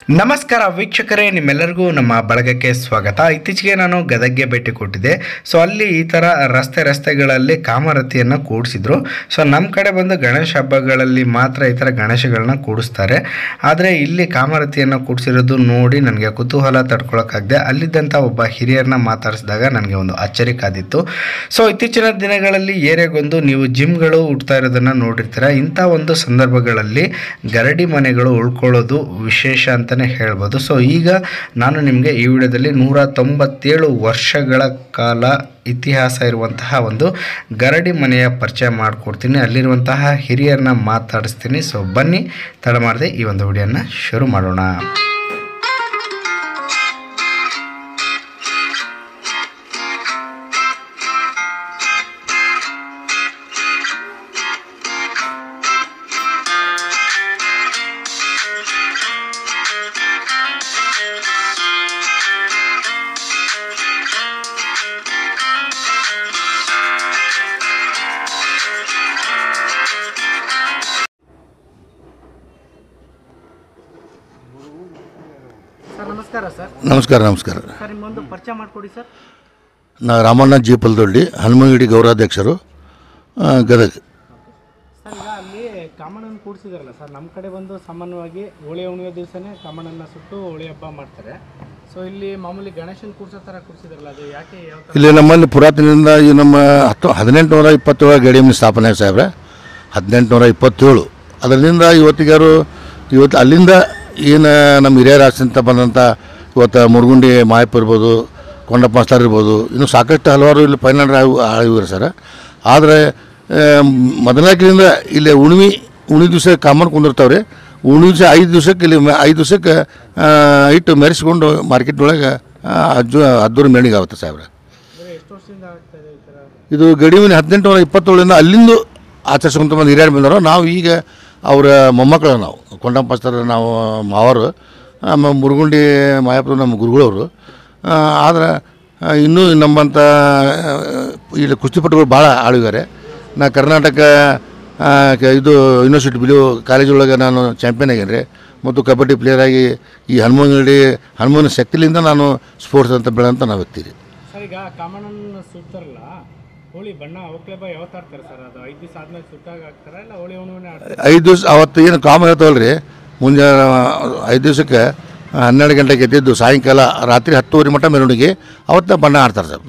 ನಮಸ್ಕಾರ ವೀಕ್ಷಕರೇ ನಿಮ್ಮೆಲ್ಲರಿಗೂ ನಮ್ಮ ಬಳಗಕ್ಕೆ ಸ್ವಾಗತ ಇತ್ತೀಚೆಗೆ ನಾನು ಗದಗ್ಗೆ ಭೇಟಿ ಕೊಟ್ಟಿದ್ದೆ ಸೊ ಅಲ್ಲಿ ಈ ಥರ ರಸ್ತೆ ರಸ್ತೆಗಳಲ್ಲಿ ಕಾಮರತಿಯನ್ನು ಕೂಡಿಸಿದ್ರು ಸೊ ನಮ್ಮ ಕಡೆ ಬಂದು ಗಣೇಶ ಹಬ್ಬಗಳಲ್ಲಿ ಮಾತ್ರ ಈ ಥರ ಗಣೇಶಗಳನ್ನ ಕೂಡಿಸ್ತಾರೆ ಆದರೆ ಇಲ್ಲಿ ಕಾಮರತಿಯನ್ನು ಕೂಡಿಸಿರೋದು ನೋಡಿ ನನಗೆ ಕುತೂಹಲ ತಡ್ಕೊಳಕ್ಕಾಗದೆ ಅಲ್ಲಿದ್ದಂಥ ಒಬ್ಬ ಹಿರಿಯರನ್ನ ಮಾತಾಡಿಸಿದಾಗ ನನಗೆ ಒಂದು ಅಚ್ಚರಿ ಕಾದಿತ್ತು ಸೊ ಇತ್ತೀಚಿನ ದಿನಗಳಲ್ಲಿ ಏರಿಯಾಗೊಂದು ನೀವು ಜಿಮ್ಗಳು ಹುಟ್ತಾ ಇರೋದನ್ನು ನೋಡಿರ್ತೀರ ಇಂಥ ಒಂದು ಸಂದರ್ಭಗಳಲ್ಲಿ ಗರಡಿ ಮನೆಗಳು ಉಳ್ಕೊಳ್ಳೋದು ವಿಶೇಷ ಅಂತಲೇ ಹೇಳ್ಬೋದು ಸೊ ಈಗ ನಾನು ನಿಮಗೆ ಈ ವಿಡಿಯೋದಲ್ಲಿ ನೂರ ತೊಂಬತ್ತೇಳು ವರ್ಷಗಳ ಕಾಲ ಇತಿಹಾಸ ಇರುವಂತಹ ಒಂದು ಗರಡಿ ಮನೆಯ ಪರಿಚಯ ಮಾಡಿಕೊಡ್ತೀನಿ ಅಲ್ಲಿರುವಂತಹ ಹಿರಿಯರನ್ನ ಮಾತಾಡಿಸ್ತೀನಿ ಸೊ ಬನ್ನಿ ತಡ ಮಾಡದೆ ಈ ಒಂದು ವಿಡಿಯೋನ ಶುರು ಮಾಡೋಣ ಸರ್ ನಮಸ್ಕಾರ ಸರ್ ನಮಸ್ಕಾರ ನಮಸ್ಕಾರ ಸರ್ ನಿಮ್ಮೊಂದು ಪರಿಚಯ ಮಾಡಿಕೊಡಿ ಸರ್ ನಾ ರಾಮಣ್ಣ ಜಿ ಪಲ್ದೊಡ್ಡಿ ಹನುಮಗಿರಿ ಗೌರಾಧ್ಯಕ್ಷರು ಆ, ಗದಗ ಸರ್ ಈಗ ಅಲ್ಲಿ ಕಾಮಣ್ಣನ ಕೂಡಿಸಿದಾರಲ್ಲ ಸರ್ ನಮ್ಮ ಕಡೆ ಬಂದು ಸಾಮಾನ್ಯವಾಗಿ ಹೋಳಿ ಹುಣ್ಣಿಮೆ ದಿವಸನೇ ಕಾಮಣ್ಣನ ಸುಟ್ಟು ಹೋಳಿ ಹಬ್ಬ ಮಾಡ್ತಾರೆ ಸೊ ಇಲ್ಲಿ ಮಾಮೂಲಿ ಗಣೇಶನ ಕೂಡ್ಸೋ ಥರ ಕೂಡಿಸಿದಾರಲ್ಲ ಅದು ಯಾಕೆ ಯಾವ ಥರ ಇಲ್ಲಿ ನಮ್ಮಲ್ಲಿ ಪುರಾತನದಿಂದ ಈ ನಮ್ಮ ಹತ್ತು ಹದಿನೆಂಟುನೂರ ಇಪ್ಪತ್ತೇಳು ಗಡಿಯಮ್ಮನ ಸ್ಥಾಪನೆ ಆಗಿದೆ ಸಾಹೇಬ್ರೆ ಹದಿನೆಂಟುನೂರ ಇಪ್ಪತ್ತೇಳು ಅದರಿಂದ ಇವತ್ತಿಗಾರು ಇವತ್ತು ಅಲ್ಲಿಂದ ಏನು ನಮ್ಮ ಹಿರಿಯರ ಅಂತ ಬಂದಂಥ ಇವತ್ತು ಮುರುಗುಂಡಿ ಮಾಯಪ್ಪ ಇರ್ಬೋದು ಕೊಂಡಪ್ಪ ಮಾಸ್ತರ್ ಇರ್ಬೋದು ಇನ್ನು ಸಾಕಷ್ಟು ಹಲವಾರು ಇಲ್ಲಿ ಫೈನಲ್ ಆಳಿವ್ರಿ ಸರ್ ಆದರೆ ಮೊದಲನೇಕಿಂದ ಇಲ್ಲಿ ಉಣ್ಮಿ ಉಣಿ ದಿವಸ ಕಾಮನ್ ಕುಂದಿರ್ತಾವ್ರಿ ಉಣಿ ದಿವಸ ಐದು ದಿವಸಕ್ಕೆ ಇಲ್ಲಿ ಮ- ಐದು ದಿವಸಕ್ಕೆ ಆ, ಇಟ್ಟು ಮೆರೆಸ್ಕೊಂಡು ಮಾರ್ಕೆಟ್ ಒಳಗೆ ಅಜ್ಜು ಅದ್ದೂರು ಮೆರಣಿಗೆ ಆಗುತ್ತೆ ಸಾಹೇಬ್ರೆ ಅಂದರೆ ಎಷ್ಟು ವರ್ಷದಿಂದ ಆಗ್ತಾ ಇದೆ ಈ ಥರ ಇದು ಗಡಿಮಿನ ಹದಿನೆಂಟು ನೂರ ಇಪ್ಪತ್ತೇಳರಿಂದ ಅಲ್ಲಿಂದ ಆಚರಿಸ್ಕೊಂತ ಬಂದು ಹಿರಿಯರು ಬಂದರು ನಾವು ಈಗ ಅವರ ಮೊಮ್ಮಕ್ಕಳು ನಾವು ಕೊಂಡಂಪಸ್ತರ ನಾವು ಮಾವರು ನಮ್ಮ ಮುರುಗುಂಡಿ ಮಾಯಾಪುರ ನಮ್ಮ ಗುರುಗಳವರು ಆದ್ರೆ ಆ, ಇನ್ನೂ ನಮ್ಮಂಥ ಆ, ಇಲ್ಲಿ ಕುಸ್ತಿಪಟುಗಳು ಭಾಳ ಆಳಿದ್ದಾರೆ ನಾ ಕರ್ನಾಟಕ ಆ, ಕ- ಇದು ಯೂನಿವರ್ಸಿಟಿ ಬಿಲು ಕಾಲೇಜ್ ಒಳಗೆ ನಾನು ಚಾಂಪಿಯನ್ ಆಗೇನೆ ಮತ್ತು ಕಬಡ್ಡಿ ಪ್ಲೇಯರ್ ಆಗಿ ಈ ಹನುಮಂಗಡಿ ಹನುಮನ ಶಕ್ತಿಲಿಂದ ನಾನು ಸ್ಪೋರ್ಟ್ಸ್ ಅಂತ ಬೆಳೆದಂಥ ನಾವು ವ್ಯಕ್ತಿ ರೀ ಸರ್ ಈಗ ಕಾಮಣ್ಣನ ಸುಡ್ತಾರಲ್ಲ ಹೋಳಿ ಬಣ್ಣ ಅವಕ್ಲೆ ಬಾ ಯಾವ ಆಡ್ತಾರೆ ಸರ್ ಅದು ಐದು ದಿವಸ ಆದ್ಮೇಲೆ ಸುಟ್ಟಾಗ ಹಾಕ್ತಾರ ಇಲ್ಲ ಹೋಳಿ ಹುಣ್ಣಿಮೆ ಆಡ್ತಾರೆ ಐದು ದಿವಸ ಅವತ್ತು ಏನು ಕಾಮ ಹೇಳ್ತಾವಲ್ಲ ರೀ ಮುಂಜಾನೆ ಐದು ದಿವಸಕ್ಕೆ ಹನ್ನೆರಡು ಗಂಟೆಗೆ ಎದ್ದಿದ್ದು ಸಾಯಂಕಾಲ ರಾತ್ರಿ ಹತ್ತುವರೆ ಮಟ್ಟ ಮೆರವಣಿಗೆ ಅವತ್ತ ಬಣ್ಣ ಆಡ್ತಾರೆ ಸರ್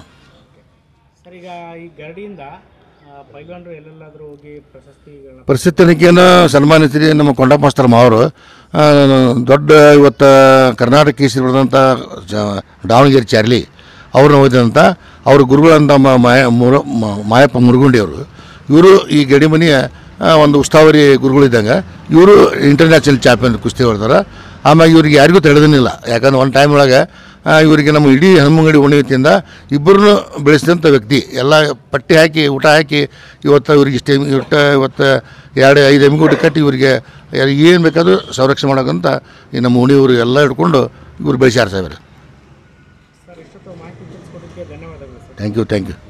ಸರ್ ಈಗ ಈ ಗರಡಿಯಿಂದ ಆ, ಪೈಲ್ವಾನರು ಎಲ್ಲೆಲ್ಲಾದರೂ ಹೋಗಿ ಪ್ರಶಸ್ತಿಗಳನ್ನ ಪರಿಸ್ಥಿತಿ ತನಿಖೆಯನ್ನು ಸನ್ಮಾನಿಸಿರಿ ನಮ್ಮ ಕೊಂಡಪ್ಪ ಮಾಸ್ತರ್ ಮಾವರು ಆ, ದೊಡ್ಡ ಇವತ್ತು ಕರ್ನಾಟಕ ಕೇಸರಿ ಬರೆದಂಥ ಜ- ದಾವಣಗೆರೆ ಚಾರ್ಲಿ ಅವ್ರನ್ನ ಓದಿದಂಥ ಅವ್ರ ಗುರುಗಳಂತ ಮ- ಮಾಯ ಮುರ ಮ- ಮಾಯಪ್ಪ ಮುರುಗುಂಡಿ ಅವರು ಇವರು ಈ ಗಡಿಮನಿಯ ಆ, ಒಂದು ಉಸ್ತುವಾರಿ ಗುರುಗಳಿದ್ದಂಗೆ ಇವರು ಇಂಟರ್ನ್ಯಾಷನಲ್ ಚಾಂಪಿಯನ್ ಕುಸ್ತಿ ಹೊಡ್ತಾರೆ ಆಮೇಲೆ ಇವ್ರಿಗೆ ಯಾರಿಗೂ ತಿಳಿದಿಲ್ಲ ಯಾಕಂದ್ರೆ ಒಂದು ಟೈಮ್ ಒಳಗೆ ಆ, ಇವರಿಗೆ ನಮ್ಮ ಇಡೀ ಹನುಮಂಗಡಿ ಉಣಿತಿಯಿಂದ ಇಬ್ಬರನ್ನು ಬೆಳೆಸಿದಂಥ ವ್ಯಕ್ತಿ ಎಲ್ಲ ಪಟ್ಟಿ ಹಾಕಿ ಊಟ ಹಾಕಿ ಇವತ್ತು ಇವ್ರಿಗೆ ಇಷ್ಟೇ ಇಟ್ಟು ಇವತ್ತು ಎರಡು ಐದು ಎಮ್ಮಿಗೆ ಊಟ ಕಟ್ಟಿ ಇವರಿಗೆ ಏನು ಬೇಕಾದರೂ ಸಂರಕ್ಷಣೆ ಮಾಡೋಕ್ಕಂತ ಈ ನಮ್ಮ ಉಣಿಯವರು ಎಲ್ಲ ಹಿಡ್ಕೊಂಡು ಇವ್ರು ಬೆಳೆಸ್ಯಾರ ಸಾಹೇಬ್ರೆ ಸರ್ ಇಷ್ಟೊತ್ತು ಮಾಹಿತಿ ತಿಳಿಸ್ಕೊಡೋದಕ್ಕೆ ಧನ್ಯವಾದಗಳು sir thank you thank you